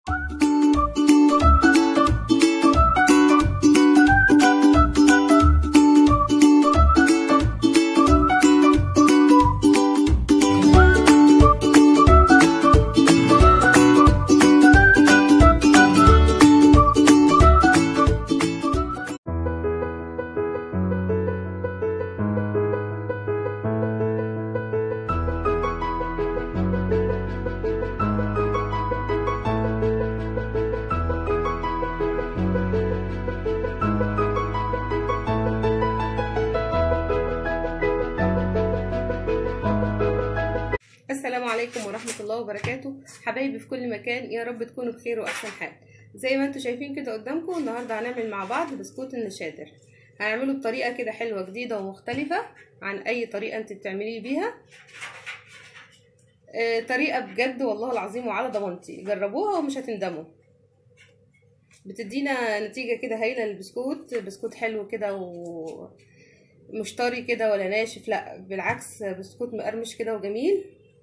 السلام عليكم ورحمة الله وبركاته حبايبي في كل مكان يا رب تكونوا بخير وأحسن حال زي ما انتوا شايفين كده قدامكم النهاردة هنعمل مع بعض بسكوت النشادر هنعمله بطريقة كده حلوة جديدة ومختلفة عن أي طريقة انت بتعمليه بيها آه طريقة بجد والله العظيم وعلى ضمانتي جربوها ومش هتندموا بتدينا نتيجة كده هايلة للبسكوت بسكوت حلو كده و مش طري كده ولا ناشف لا بالعكس بسكوت مقرمش كده وجميل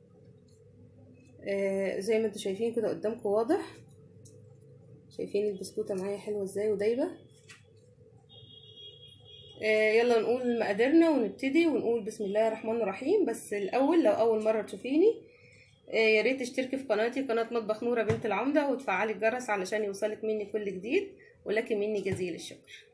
آه زي ما انتوا شايفين كده قدامكم واضح شايفين البسكوتة معايا حلوة ازاي ودايبة آه يلا نقول مقاديرنا ونبتدي ونقول بسم الله الرحمن الرحيم بس الاول لو اول مرة تشوفيني آه يا ريت تشتركي في قناتي قناة مطبخ نورة بنت العمدة وتفعلي الجرس علشان يوصلك مني كل جديد ولكن مني جزيل الشكر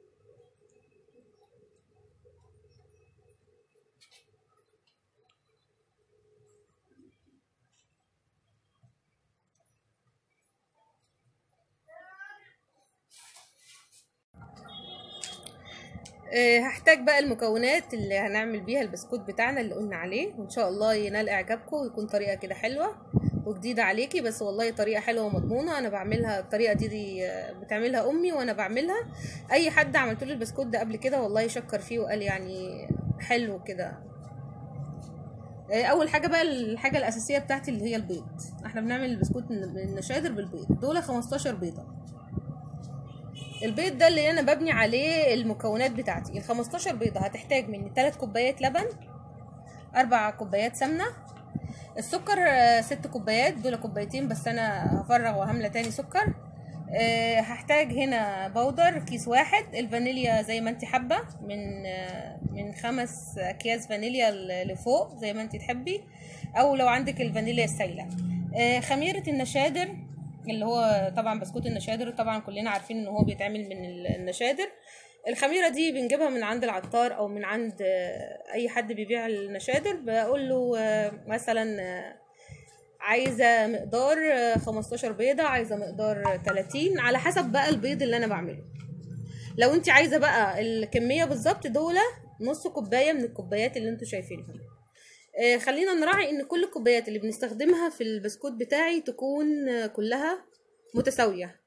أه هحتاج بقى المكونات اللي هنعمل بيها البسكوت بتاعنا اللي قلنا عليه وان شاء الله ينال اعجابكم ويكون طريقه كده حلوه وجديده عليكي بس والله طريقه حلوه ومضمونه انا بعملها الطريقه دي, دي بتعملها امي وانا بعملها اي حد عملت له البسكوت ده قبل كده والله يشكر فيه وقال يعني حلو كده أه اول حاجه بقى الحاجه الاساسيه بتاعتي اللي هي البيض احنا بنعمل البسكوت النشادر بالبيض دول 15 بيضه البيض ده اللي انا ببني عليه المكونات بتاعتي ال 15 بيضه هتحتاج مني 3 كوبايات لبن 4 كوبايات سمنه السكر 6 كوبايات دول كوبايتين بس انا هفرغ وهملى تاني سكر أه هحتاج هنا بودر كيس واحد الفانيليا زي ما انت حابه من من خمس اكياس فانيليا لفوق زي ما انت تحبي او لو عندك الفانيليا السايله أه خميره النشادر اللي هو طبعا بسكوت النشادر طبعا كلنا عارفين ان هو بيتعمل من النشادر الخميرة دي بنجيبها من عند العطار او من عند اي حد بيبيع النشادر بقول له مثلا عايزة مقدار 15 بيضة عايزة مقدار 30 على حسب بقى البيض اللي انا بعمله لو انت عايزة بقى الكمية بالظبط دول نص كوباية من الكوبايات اللي انتوا شايفينها خلينا نراعي ان كل الكوبايات اللي بنستخدمها في البسكوت بتاعي تكون كلها متساويه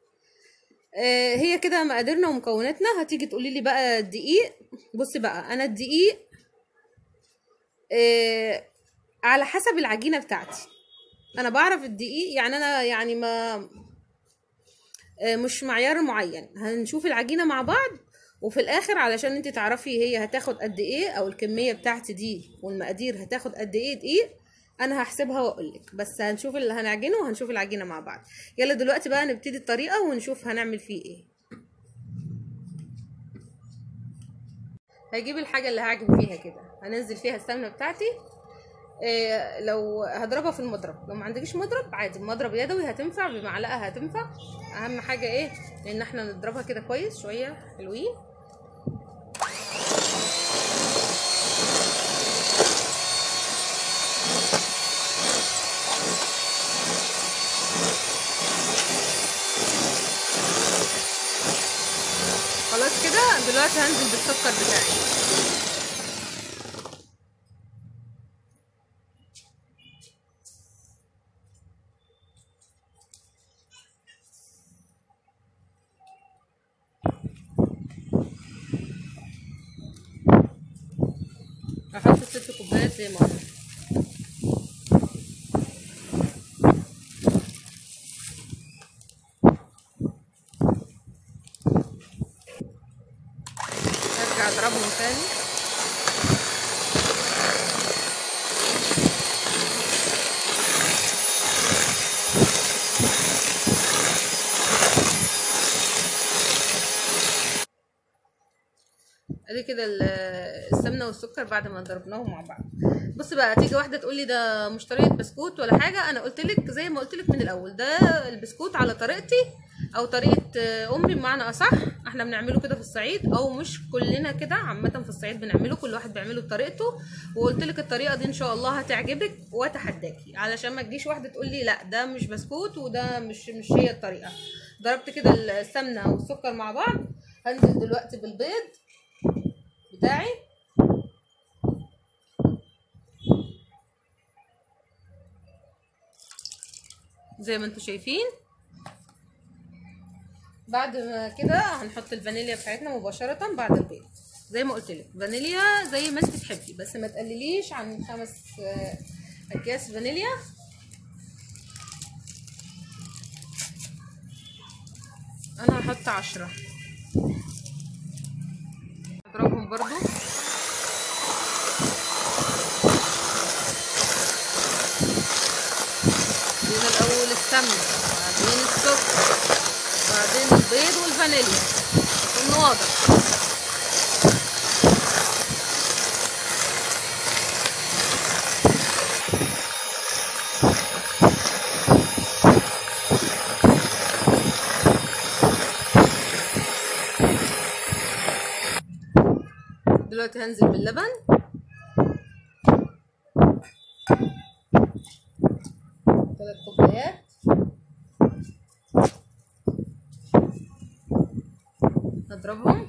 هي كده مقاديرنا ومكوناتنا هتيجي تقولي لي بقى الدقيق بصي بقى انا الدقيق على حسب العجينه بتاعتي انا بعرف الدقيق يعني انا يعني ما مش معيار معين هنشوف العجينه مع بعض وفي الاخر علشان انت تعرفي هي هتاخد قد ايه او الكميه بتاعتي دي والمقادير هتاخد قد ايه دقيق انا هحسبها واقولك بس هنشوف اللي هنعجنه وهنشوف العجينه مع بعض يلا دلوقتي بقى نبتدي الطريقه ونشوف هنعمل فيه ايه هجيب الحاجه اللي هعجن فيها كده هنزل فيها السمنه بتاعتي إيه لو هضربها في المضرب لو ما عندكيش مضرب عادي بمضرب يدوي هتنفع بمعلقه هتنفع اهم حاجه ايه ان احنا نضربها كده كويس شويه حلوين خلاص كده دلوقتي هنزل بالسكر بتاعي هحط ست كوبايات زي ما قلنا ارجع اضربهم تاني ادي كده ال- السمنه والسكر بعد ما ضربناهم مع بعض بص بقى تيجي واحده تقول لي ده مش طريقه بسكوت ولا حاجه انا قلت لك زي ما قلت لك من الاول ده البسكوت على طريقتي او طريقه آه، امي بمعنى اصح احنا بنعمله كده في الصعيد او مش كلنا كده عامه في الصعيد بنعمله كل واحد بيعمله بطريقته وقلت لك الطريقه دي ان شاء الله هتعجبك واتحداكي علشان ما تجيش واحده تقول لي لا ده مش بسكوت وده مش مش هي الطريقه ضربت كده السمنه والسكر مع بعض هنزل دلوقتي بالبيض بتاعي زي ما انتم شايفين بعد ما كده هنحط الفانيليا بتاعتنا مباشرة بعد البيض زي ما قلت لك فانيليا زي ما انت تحبي بس ما تقلليش عن خمس آه، اكياس فانيليا انا هحط عشرة اضربهم برضو ادينا الاول السمنه بعدين السكر بعدين البيض والفانيليا يكون واضح دلوقتي هنزل باللبن ثلاث كوبايات نضربهم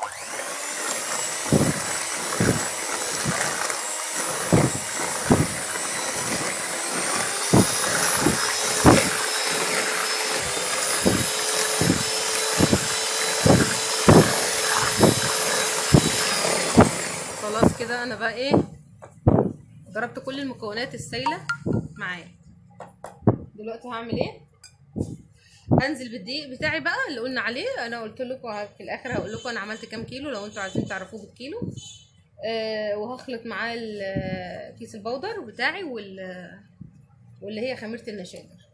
خلاص كده انا بقى ايه ضربت كل المكونات السايله معايا دلوقتي هعمل ايه هنزل بالدقيق بتاعي بقى اللي قلنا عليه انا قلت لكم في الاخر هقول لكم انا عملت كام كيلو لو انتوا عايزين تعرفوه بالكيلو آه وهخلط معاه ال- كيس البودر بتاعي وال واللي هي خميره النشادر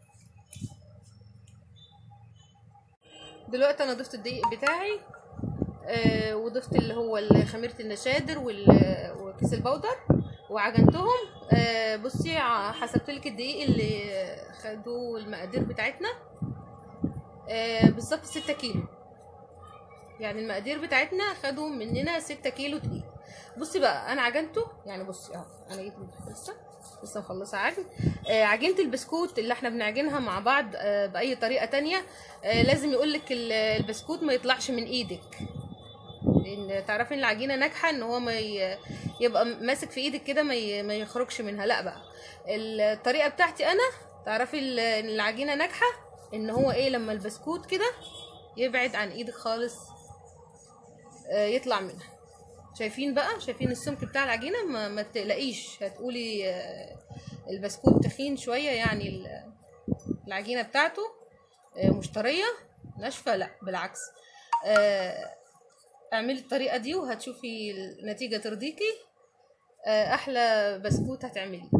دلوقتي انا ضفت الدقيق بتاعي آه وضفت اللي هو خميره النشادر وال- وكيس البودر وعجنتهم آه بصي ع- حسبت لك الدقيق اللي خدوا المقادير بتاعتنا آه بالظبط ستة كيلو يعني المقادير بتاعتنا خدوا مننا ستة كيلو دقيق بصي بقى انا عجنته يعني بصي اهو انا جيت لسه لسه مخلصه عجن آه عجينه البسكوت اللي احنا بنعجنها مع بعض آه باي طريقه تانية آه لازم يقولك ال- البسكوت ما يطلعش من ايدك لان تعرفي ان العجينه ناجحه ان هو ما ي... يبقى ماسك في ايدك كده ما, ي... ما يخرجش منها لا بقى الطريقه بتاعتي انا تعرفي ال- ان العجينه ناجحه ان هو ايه لما البسكوت كده يبعد عن ايدك خالص آه، يطلع منها شايفين بقى شايفين السمك بتاع العجينه ما, ما تقلقيش هتقولي آه، البسكوت تخين شويه يعني ال- العجينه بتاعته آه، مش طريه ناشفه لا بالعكس آه، اعملي الطريقه دي وهتشوفي النتيجه ترضيكي آه، احلى بسكوت هتعمليه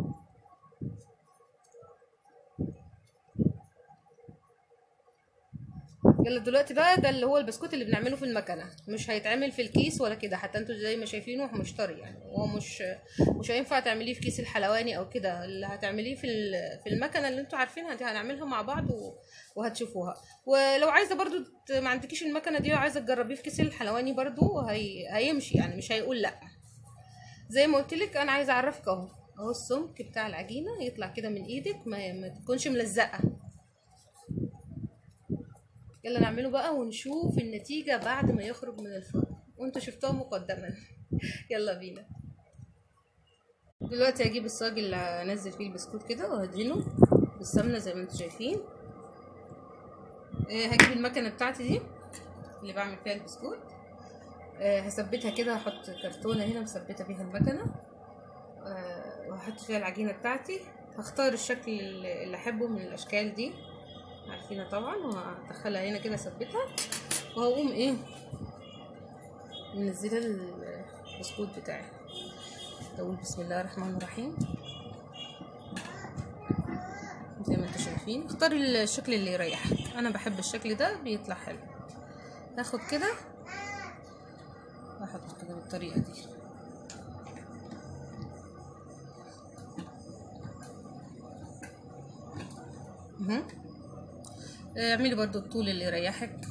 يلا دلوقتي بقى ده اللي هو البسكوت اللي بنعمله في المكنه مش هيتعمل في الكيس ولا كده حتى انتوا زي ما شايفينه هو مش طري يعني هو مش مش هينفع تعمليه في كيس الحلواني او كده اللي هتعمليه في ال- في المكنه اللي انتوا عارفينها دي هنعملها مع بعض و- وهتشوفوها ولو عايزه برضو ت- ما عندكيش المكنه دي وعايزه تجربيه في كيس الحلواني برضو هي... هيمشي يعني مش هيقول لا زي ما قلت لك انا عايزه اعرفك اهو اهو السمك بتاع العجينه يطلع كده من ايدك ما, ما تكونش ملزقه يلا نعمله بقى ونشوف النتيجة بعد ما يخرج من الفرن وانتوا شفتوها مقدما يلا بينا دلوقتي هجيب الصاج اللي هنزل فيه البسكوت كده وهدهنه بالسمنة زي ما انتوا شايفين آه، هجيب المكنة بتاعتي دي اللي بعمل فيها البسكوت آه، هثبتها كده هحط كرتونة هنا مثبتة بيها المكنة آه، وهحط فيها العجينة بتاعتي هختار الشكل اللي اللي احبه من الاشكال دي عارفينها طبعا وهدخلها هنا كده اثبتها وهقوم ايه منزله البسكوت بتاعي اقول بسم الله الرحمن الرحيم زي ما انتوا شايفين اختار الشكل اللي يريحك انا بحب الشكل ده بيطلع حلو هاخد كده احط كده بالطريقه دي مهم. آه، اعملي برضو الطول اللي يريحك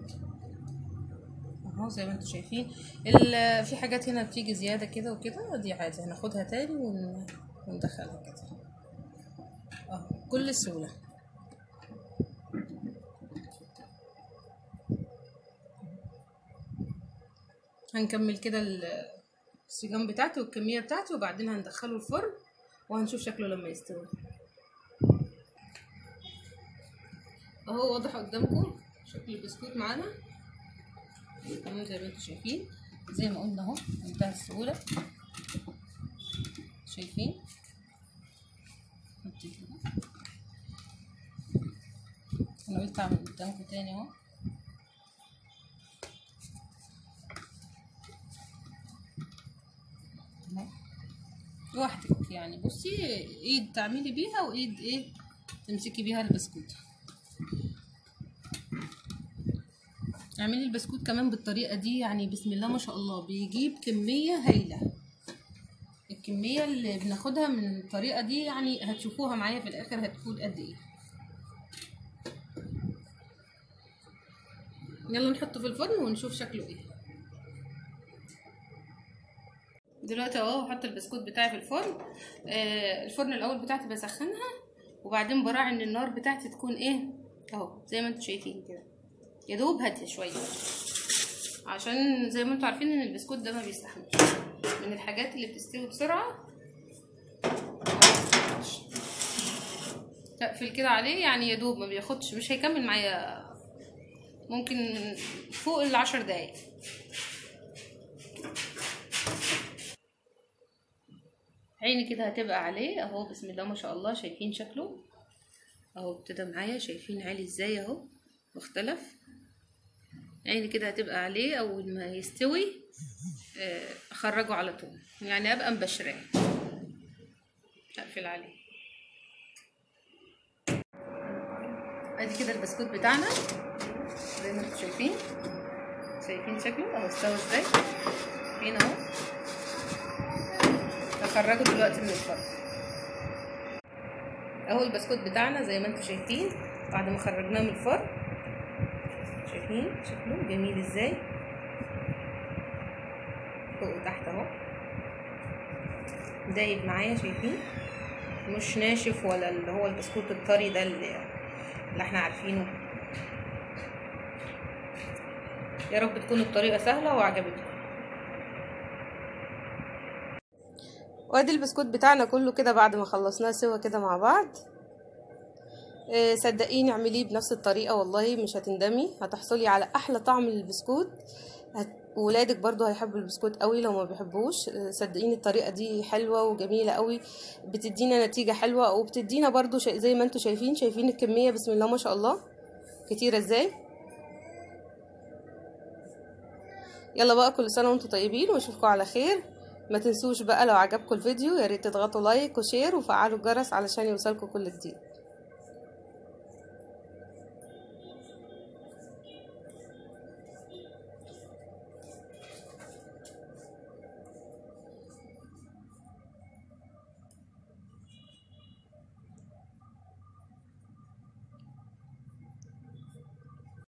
اهو زي ما انتم شايفين ال- في حاجات هنا بتيجي زياده كده وكده دي عادي هناخدها تاني ون- وندخلها كده اهو بكل سهوله هنكمل كده ال- السجان بتاعتي والكميه بتاعتي وبعدين هندخله الفرن وهنشوف شكله لما يستوي اهو واضح قدامكم شكل البسكوت معانا اهو زي ما انتم شايفين زي ما قلنا اهو بمنتهى السهوله شايفين حطي كده. انا قلت اعمل قدامكم تاني اهو اهو. لوحدك يعني بصي ايد تعملي بيها وايد ايه تمسكي بيها البسكوت اعملي البسكوت كمان بالطريقه دي يعني بسم الله ما شاء الله بيجيب كميه هايله الكميه اللي بناخدها من الطريقه دي يعني هتشوفوها معايا في الاخر هتكون قد ايه يلا نحطه في الفرن ونشوف شكله ايه دلوقتي اهو هحط البسكوت بتاعي في الفرن آه الفرن الاول بتاعتي بسخنها وبعدين براعي ان النار بتاعتي تكون ايه اهو زي ما انتم شايفين كده يا دوب هاديه شويه عشان زي ما انتم عارفين ان البسكوت ده ما بيستحملش من الحاجات اللي بتستوي بسرعه ما بيستحملش. تقفل كده عليه يعني يا دوب ما بياخدش مش هيكمل معايا ممكن فوق العشر دقايق عيني كده هتبقى عليه اهو بسم الله ما شاء الله شايفين شكله اهو ابتدى معايا شايفين عالي ازاي اهو واختلف عيني كده هتبقى عليه اول ما يستوي آه، اخرجه على طول يعني ابقى مبشراه اقفل عليه ادي كده البسكوت بتاعنا زي ما انتم شايفين شايفين شكله اهو استوى ازاي فين اهو هخرجه دلوقتي من الفرن اهو البسكوت بتاعنا زي ما انتم شايفين بعد ما خرجناه من الفرن شايفين شكله جميل ازاي فوق وتحت اهو دايب معايا شايفين مش ناشف ولا اللي هو البسكوت الطري ده اللي, اللي احنا عارفينه يا رب تكون الطريقه سهله وعجبتكم وادي البسكوت بتاعنا كله كده بعد ما خلصناه سوا كده مع بعض إيه صدقيني اعمليه بنفس الطريقة والله مش هتندمي هتحصلي على احلى طعم للبسكوت هت... ولادك برضو هيحبوا البسكوت قوي لو ما بيحبوش إيه صدقيني الطريقة دي حلوة وجميلة قوي بتدينا نتيجة حلوة وبتدينا برضو شيء زي ما انتوا شايفين شايفين الكمية بسم الله ما شاء الله كتيرة ازاي يلا بقى كل سنة وانتم طيبين واشوفكم على خير ما تنسوش بقى لو عجبكم الفيديو يا ريت تضغطوا لايك وشير وفعلوا الجرس علشان يوصلكم كل جديد